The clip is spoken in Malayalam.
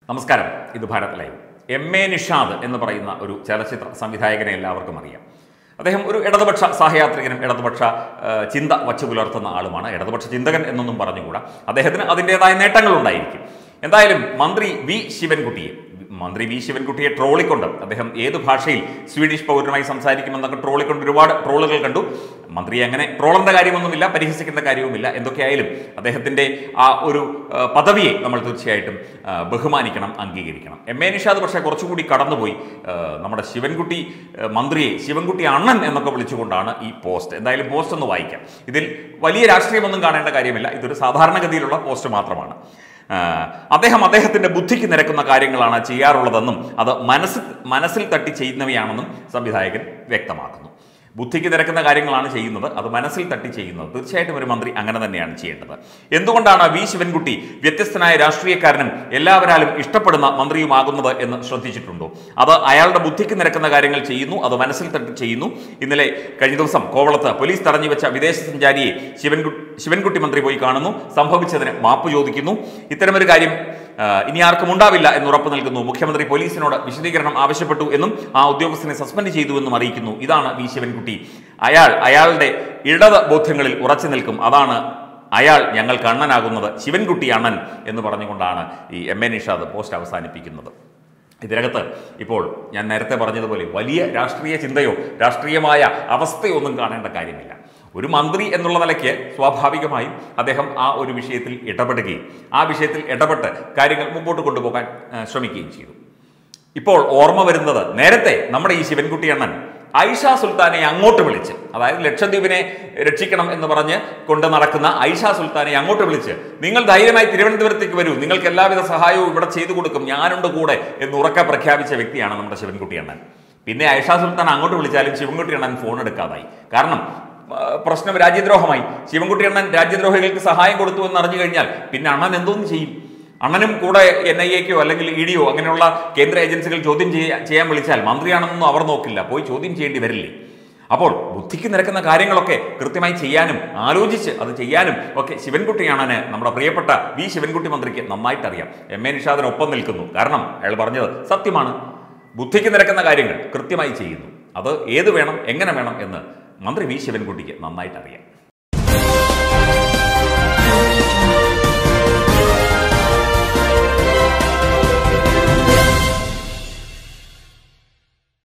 നമസ്കാരം ഇത് Bharat live M A Nishad എന്ന് പറയുന്ന ഒരു ചലച്ചിത്ര സംവിധായകനെ എല്ലാവർക്കും അറിയാം അദ്ദേഹം ഒരു ഇടതുപക്ഷ സഹയാത്രികനും ഇടതുപക്ഷ ആ, ചിന്ത വച്ചു പുലർത്തുന്ന ആളുമാണ് ഇടതുപക്ഷ ചിന്തകൻ എന്നൊന്നും പറഞ്ഞുകൂടാ അദ്ദേഹത്തിന് അതിൻ്റെതായ നേട്ടങ്ങളുണ്ടായിരിക്കും എന്തായാലും മന്ത്രി വി ശിവൻകുട്ടിയെ മന്ത്രി വി ശിവൻകുട്ടിയെ ട്രോളിക്കൊണ്ട് അദ്ദേഹം ഏത് ഭാഷയിൽ സ്വീഡിഷ് പൗരനുമായി സംസാരിക്കുമെന്നൊക്കെ ട്രോളിക്കൊണ്ട് ഒരുപാട് ട്രോളുകൾ കണ്ടു മന്ത്രി അങ്ങനെ ട്രോളേണ്ട കാര്യമൊന്നുമില്ല പരിഹസിക്കേണ്ട കാര്യവുമില്ല എന്തൊക്കെയായാലും അദ്ദേഹത്തിൻ്റെ ആ ഒരു ആ, പദവിയെ നമ്മൾ തീർച്ചയായിട്ടും ആ, ബഹുമാനിക്കണം അംഗീകരിക്കണം എം എ നിഷാദ് പക്ഷേ കുറച്ചുകൂടി കടന്നുപോയി ആ, നമ്മുടെ ശിവൻകുട്ടി ആ, മന്ത്രിയെ ശിവൻകുട്ടി അണ്ണൻ എന്നൊക്കെ വിളിച്ചുകൊണ്ടാണ് ഈ പോസ്റ്റ് എന്തായാലും പോസ്റ്റ് ഒന്ന് വായിക്കാം ഇതിൽ വലിയ രാഷ്ട്രീയമൊന്നും കാണേണ്ട കാര്യമില്ല ഇതൊരു സാധാരണഗതിയിലുള്ള പോസ്റ്റ് മാത്രമാണ് ആ, അദ്ദേഹം അദ്ദേഹത്തിന്റെ ബുദ്ധിക്ക് നിരക്കുന്ന കാര്യങ്ങളാണ് ചെയ്യാറുള്ളതെന്നും അത് മനസ്സിൽ മനസ്സിൽ തട്ടി ചെയ്യുന്നവയാണെന്നും സംവിധായകൻ വ്യക്തമാക്കുന്നു ബുദ്ധിക്ക് നിരക്കുന്ന കാര്യങ്ങളാണ് ചെയ്യുന്നത് അത് മനസ്സിൽ തട്ടി ചെയ്യുന്നത് തീർച്ചയായിട്ടും ഒരു മന്ത്രി അങ്ങനെ തന്നെയാണ് ചെയ്യേണ്ടത് എന്തുകൊണ്ടാണ് വി ശിവൻകുട്ടി വ്യത്യസ്തനായ രാഷ്ട്രീയക്കാരനും എല്ലാവരാലും ഇഷ്ടപ്പെടുന്ന മന്ത്രിയുമാകുന്നത് എന്ന് ശ്രദ്ധിച്ചിട്ടുണ്ടോ അത് അയാളുടെ ബുദ്ധിക്ക് നിരക്കുന്ന കാര്യങ്ങൾ ചെയ്യുന്നു അത് മനസ്സിൽ തട്ടി ചെയ്യുന്നു ഇന്നലെ കഴിഞ്ഞ ദിവസം കോവളത്ത് പോലീസ് തടഞ്ഞു വെച്ച വിദേശ സഞ്ചാരിയെ ശിവൻകുട്ടി ശിവൻകുട്ടി മന്ത്രി പോയി കാണുന്നു സംഭവിച്ചതിന് മാപ്പ് ചോദിക്കുന്നു ഇത്തരമൊരു കാര്യം ആ, ഇനി ആർക്കും ഉണ്ടാവില്ല എന്ന് ഉറപ്പ് നൽകുന്നു മുഖ്യമന്ത്രി പോലീസിനോട് വിശദീകരണം ആവശ്യപ്പെട്ടു എന്നും ആ ഉദ്യോഗസ്ഥനെ സസ്പെൻഡ് ചെയ്തു എന്നും അറിയിക്കുന്നു ഇതാണ് വി ശിവൻകുട്ടി അയാൾ അയാളുടെ ഇടത് ബോധ്യങ്ങളിൽ ഉറച്ചു നിൽക്കും അതാണ് അയാൾ ഞങ്ങൾ കണ്ണനാകുന്നത് ശിവൻകുട്ടി അണ്ണൻ എന്ന് പറഞ്ഞുകൊണ്ടാണ് ഈ എം എ നിഷാദ് പോസ്റ്റ് അവസാനിപ്പിക്കുന്നത് ഇതിനകത്ത് ഇപ്പോൾ ഞാൻ നേരത്തെ പറഞ്ഞതുപോലെ വലിയ രാഷ്ട്രീയ ചിന്തയോ രാഷ്ട്രീയമായ അവസ്ഥയോ ഒന്നും കാണേണ്ട കാര്യമില്ല ഒരു മന്ത്രി എന്നുള്ള നിലയ്ക്ക് സ്വാഭാവികമായും അദ്ദേഹം ആ ഒരു വിഷയത്തിൽ ഇടപെടുകയും ആ വിഷയത്തിൽ ഇടപെട്ട് കാര്യങ്ങൾ മുമ്പോട്ട് കൊണ്ടുപോകാൻ ആ, ശ്രമിക്കുകയും ചെയ്തു ഇപ്പോൾ ഓർമ്മ വരുന്നത് നേരത്തെ നമ്മുടെ ഈ ശിവൻകുട്ടി അണ്ണൻ ഐഷ സുൽത്താനെ അങ്ങോട്ട് വിളിച്ച് അതായത് ലക്ഷദ്വീപിനെ രക്ഷിക്കണം എന്ന് പറഞ്ഞ് കൊണ്ട് നടക്കുന്ന ഐഷ സുൽത്താനെ അങ്ങോട്ട് വിളിച്ച് നിങ്ങൾ ധൈര്യമായി തിരുവനന്തപുരത്തേക്ക് വരൂ നിങ്ങൾക്ക് എല്ലാവിധ സഹായവും ഇവിടെ ചെയ്തു കൊടുക്കും ഞാനുണ്ട് കൂടെ എന്ന് ഉറക്കെ പ്രഖ്യാപിച്ച വ്യക്തിയാണ് നമ്മുടെ ശിവൻകുട്ടി അണ്ണൻ പിന്നെ ഐഷ സുൽത്താൻ അങ്ങോട്ട് വിളിച്ചാലും ശിവൻകുട്ടി അണ്ണൻ ഫോൺ എടുക്കാതായി കാരണം ആ, പ്രശ്നം രാജ്യദ്രോഹമായി ശിവൻകുട്ടി അണ്ണൻ രാജ്യദ്രോഹികൾക്ക് സഹായം കൊടുത്തു എന്ന് അറിഞ്ഞു കഴിഞ്ഞാൽ പിന്നെ അണ്ണൻ എന്തോന്ന് ചെയ്യും അണ്ണനും കൂടെ എൻ ഐ എക്കോ അല്ലെങ്കിൽ ഇ ഡിയോ അങ്ങനെയുള്ള കേന്ദ്ര ഏജൻസികൾ ചോദ്യം ചെയ്യാ- ചെയ്യാൻ വിളിച്ചാൽ മന്ത്രിയാണെന്നൊന്നും അവർ നോക്കില്ല പോയി ചോദ്യം ചെയ്യേണ്ടി വരില്ലേ അപ്പോൾ ബുദ്ധിക്ക് നിരക്കുന്ന കാര്യങ്ങളൊക്കെ കൃത്യമായി ചെയ്യാനും ആലോചിച്ച് അത് ചെയ്യാനും ഒക്കെ ശിവൻകുട്ടിയാണന് നമ്മുടെ പ്രിയപ്പെട്ട വി ശിവൻകുട്ടി മന്ത്രിക്ക് നന്നായിട്ട് അറിയാം എം എ നിഷാദിനൊപ്പം നിൽക്കുന്നു കാരണം അയാൾ പറഞ്ഞത് സത്യമാണ് ബുദ്ധിക്ക് നിരക്കുന്ന കാര്യങ്ങൾ കൃത്യമായി ചെയ്യുന്നു അത് ഏത് വേണം എങ്ങനെ വേണം എന്ന് മന്ത്രി വി ശിവൻകുട്ടിക്ക് നന്നായിട്ട് അറിയാം